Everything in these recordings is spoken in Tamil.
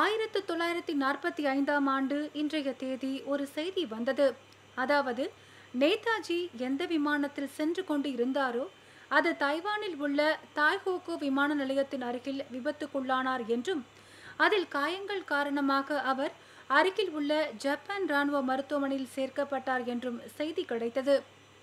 ஆயிரத்து தொள்ளாயிரத்தி நாற்பத்தி ஐந்தாம் ஆண்டு இன்றைய தேதி ஒரு செய்தி வந்தது அதாவது நேதாஜி எந்த விமானத்தில் சென்று கொண்டு இருந்தாரோ அது தைவானில் உள்ள தாய்ஹோகோ விமான நிலையத்தின் அருகில் விபத்துக்குள்ளானார் என்றும் அதில் காயங்கள் காரணமாக அவர் அருகில் உள்ள ஜப்பான் ராணுவ மருத்துவமனையில் சேர்க்கப்பட்டார் என்றும் செய்தி கிடைத்தது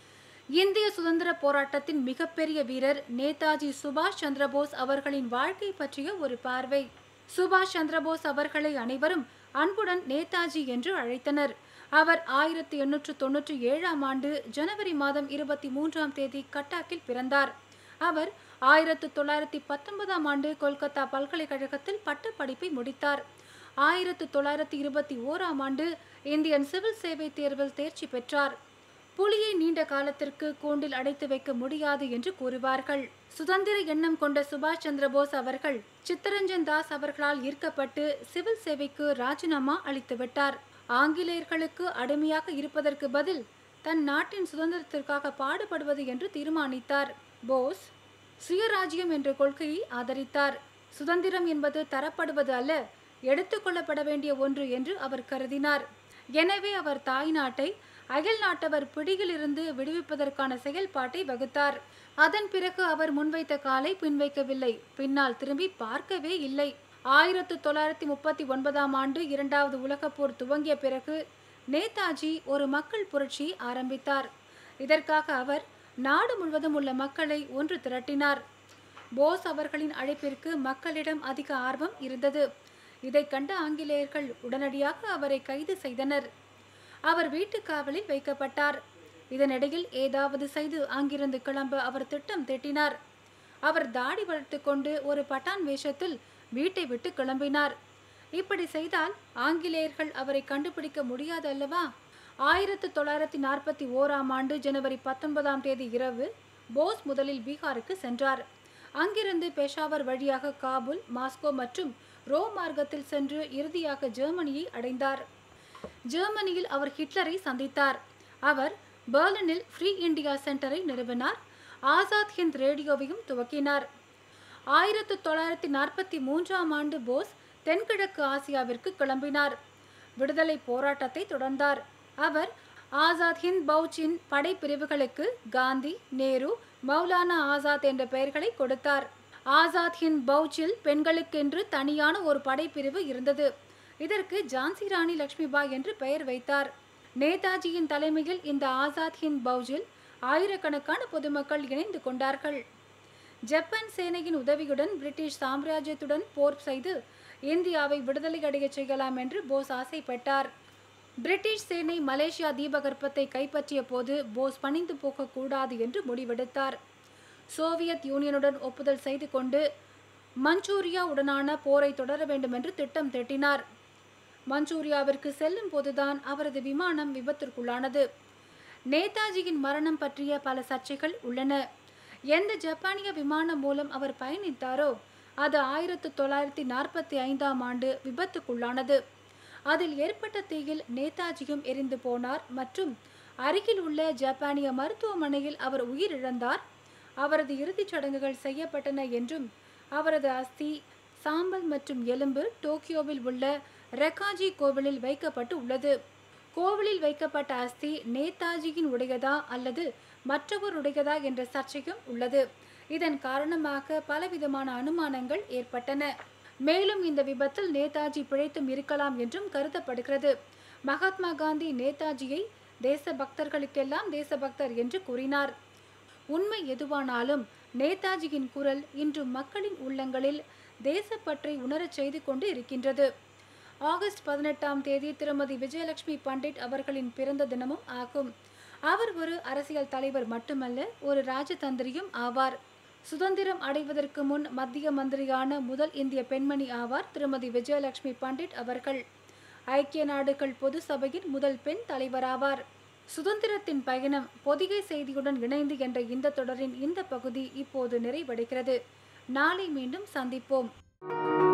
இந்திய சுதந்திர போராட்டத்தின் மிகப்பெரிய வீரர் நேதாஜி சுபாஷ் சந்திரபோஸ் அவர்களின் வாழ்க்கை பற்றிய ஒரு பார்வை சுபாஷ் சந்திரபோஸ் அவர்களை அனைவரும் அன்புடன் நேதாஜி என்று அழைத்தனர் அவர் ஆயிரத்தி எண்ணூற்று தொன்னூற்றி ஏழாம் ஆண்டு ஜனவரி மாதம் இருபத்தி மூன்றாம் தேதி கட்டாக்கில் பிறந்தார் அவர் ஆயிரத்து தொள்ளாயிரத்தி பத்தொன்பதாம் ஆண்டு கொல்கத்தா பல்கலைக்கழகத்தில் பட்டப்படிப்பை முடித்தார் ஆயிரத்து தொள்ளாயிரத்தி இருபத்தி ஓராம் ஆண்டு இந்தியன் சிவில் சேவை தேர்வில் தேர்ச்சி பெற்றார் புலியை நீண்ட காலத்திற்கு கூண்டில் அடைத்து வைக்க முடியாது என்று கூறுவார்கள் சுதந்திர எண்ணம் கொண்ட சுபாஷ் சந்திரபோஸ் அவர்கள் சித்தரஞ்சன் தாஸ் அவர்களால் ஈர்க்கப்பட்டு சிவில் சேவைக்கு ராஜினாமா அளித்துவிட்டார் ஆங்கிலேயர்களுக்கு அடிமையாக இருப்பதற்கு பதில் தன் நாட்டின் சுதந்திரத்திற்காக பாடுபடுவது என்று தீர்மானித்தார் போஸ் சுயராஜ்யம் என்ற கொள்கையை ஆதரித்தார் சுதந்திரம் என்பது தரப்படுவது அல்ல எடுத்துக்கொள்ளப்பட வேண்டிய ஒன்று என்று அவர் கருதினார் எனவே அவர் தாய் நாட்டை அயல் நாட்டவர் பிடியிலிருந்து விடுவிப்பதற்கான செயல்பாட்டை வகுத்தார் அதன் பிறகு அவர் முன்வைத்த காலை பின்வைக்கவில்லை பின்னால் திரும்பி பார்க்கவே இல்லை ஆயிரத்து தொள்ளாயிரத்தி முப்பத்தி ஒன்பதாம் ஆண்டு இரண்டாவது உலகப் போர் துவங்கிய பிறகு நேதாஜி ஒரு மக்கள் புரட்சி ஆரம்பித்தார் இதற்காக அவர் நாடு முழுவதும் உள்ள மக்களை ஒன்று திரட்டினார் போஸ் அவர்களின் அழைப்பிற்கு மக்களிடம் அதிக ஆர்வம் இருந்தது இதை கண்ட ஆங்கிலேயர்கள் உடனடியாக அவரை கைது செய்தனர் அவர் வீட்டு காவலில் வைக்கப்பட்டார் இதனிடையில் ஏதாவது செய்து அங்கிருந்து கிளம்ப அவர் திட்டம் தீட்டினார் அவர் தாடி வளர்த்து கொண்டு ஒரு பட்டான் வேஷத்தில் வீட்டை விட்டு கிளம்பினார் இப்படி செய்தால் ஆங்கிலேயர்கள் அவரை கண்டுபிடிக்க முடியாது அல்லவா ஆயிரத்து தொள்ளாயிரத்தி நாற்பத்தி ஓராம் ஆண்டு ஜனவரி பத்தொன்பதாம் தேதி இரவு போஸ் முதலில் பீகாருக்கு சென்றார் அங்கிருந்து பெஷாவர் வழியாக காபூல் மாஸ்கோ மற்றும் ரோம் மார்க்கத்தில் சென்று இறுதியாக ஜெர்மனியை அடைந்தார் ஜெர்மனியில் அவர் ஹிட்லரை சந்தித்தார் அவர் பெர்லினில் ஃப்ரீ இந்தியா சென்டரை நிறுவினார் ஆசாத் ஹிந்த் ரேடியோவையும் துவக்கினார் ஆயிரத்து தொள்ளாயிரத்தி நாற்பத்தி மூன்றாம் ஆண்டு போஸ் தென்கிழக்கு ஆசியாவிற்கு கிளம்பினார் விடுதலை போராட்டத்தை தொடர்ந்தார் அவர் ஆசாத் ஹிந்த் பௌச்சின் படைப்பிரிவுகளுக்கு காந்தி நேரு மௌலானா ஆசாத் என்ற பெயர்களை கொடுத்தார் ஆசாத் ஹிந்த் பௌச்சில் பெண்களுக்கென்று தனியான ஒரு படைப்பிரிவு இருந்தது இதற்கு ஜான்சி ராணி லட்சுமிபாய் என்று பெயர் வைத்தார் நேதாஜியின் தலைமையில் இந்த ஆசாத் ஹிந்த் பௌஜில் ஆயிரக்கணக்கான பொதுமக்கள் இணைந்து கொண்டார்கள் ஜப்பான் சேனையின் உதவியுடன் பிரிட்டிஷ் சாம்ராஜ்யத்துடன் போர் செய்து இந்தியாவை விடுதலை அடையச் செய்யலாம் என்று போஸ் ஆசைப்பட்டார் பிரிட்டிஷ் சேனை மலேசியா தீபகற்பத்தை கைப்பற்றிய போது போஸ் பணிந்து போகக்கூடாது என்று முடிவெடுத்தார் சோவியத் யூனியனுடன் ஒப்புதல் செய்து கொண்டு மஞ்சூரியா உடனான போரை தொடர வேண்டும் என்று திட்டம் தீட்டினார் மஞ்சூரியாவிற்கு செல்லும் போதுதான் அவரது விமானம் விபத்திற்குள்ளானது நேதாஜியின் மரணம் பற்றிய பல சர்ச்சைகள் உள்ளன எந்த ஜப்பானிய விமானம் மூலம் அவர் பயணித்தாரோ அது ஆயிரத்து தொள்ளாயிரத்தி நாற்பத்தி ஐந்தாம் ஆண்டு விபத்துக்குள்ளானது அதில் ஏற்பட்ட தீயில் நேதாஜியும் எரிந்து போனார் மற்றும் அருகில் உள்ள ஜப்பானிய மருத்துவமனையில் அவர் உயிரிழந்தார் அவரது இறுதிச் சடங்குகள் செய்யப்பட்டன என்றும் அவரது அஸ்தி சாம்பல் மற்றும் எலும்பு டோக்கியோவில் உள்ள ரெக்காஜி கோவிலில் வைக்கப்பட்டு உள்ளது கோவிலில் வைக்கப்பட்ட அஸ்தி நேதாஜியின் உடையதா அல்லது மற்றவருடையதா என்ற சர்ச்சையும் உள்ளது இதன் காரணமாக பலவிதமான அனுமானங்கள் ஏற்பட்டன மேலும் இந்த விபத்தில் நேதாஜி பிழைத்தும் இருக்கலாம் என்றும் கருதப்படுகிறது மகாத்மா காந்தி நேதாஜியை தேசபக்தர்களுக்கெல்லாம் தேசபக்தர் என்று கூறினார் உண்மை எதுவானாலும் நேதாஜியின் குரல் இன்று மக்களின் உள்ளங்களில் தேசப்பற்றை உணரச் செய்து கொண்டு இருக்கின்றது ஆகஸ்ட் பதினெட்டாம் தேதி திருமதி விஜயலட்சுமி பண்டிட் அவர்களின் பிறந்த தினமும் ஆகும் அவர் ஒரு அரசியல் தலைவர் மட்டுமல்ல ஒரு ராஜதந்திரியும் ஆவார் சுதந்திரம் அடைவதற்கு முன் மத்திய மந்திரியான முதல் இந்திய பெண்மணி ஆவார் திருமதி விஜயலட்சுமி பண்டிட் அவர்கள் ஐக்கிய நாடுகள் பொது சபையின் முதல் பெண் தலைவராவார் சுதந்திரத்தின் பயணம் பொதிகை செய்தியுடன் இணைந்து என்ற இந்த தொடரின் இந்த பகுதி இப்போது நிறைவடைகிறது நாளை மீண்டும் சந்திப்போம்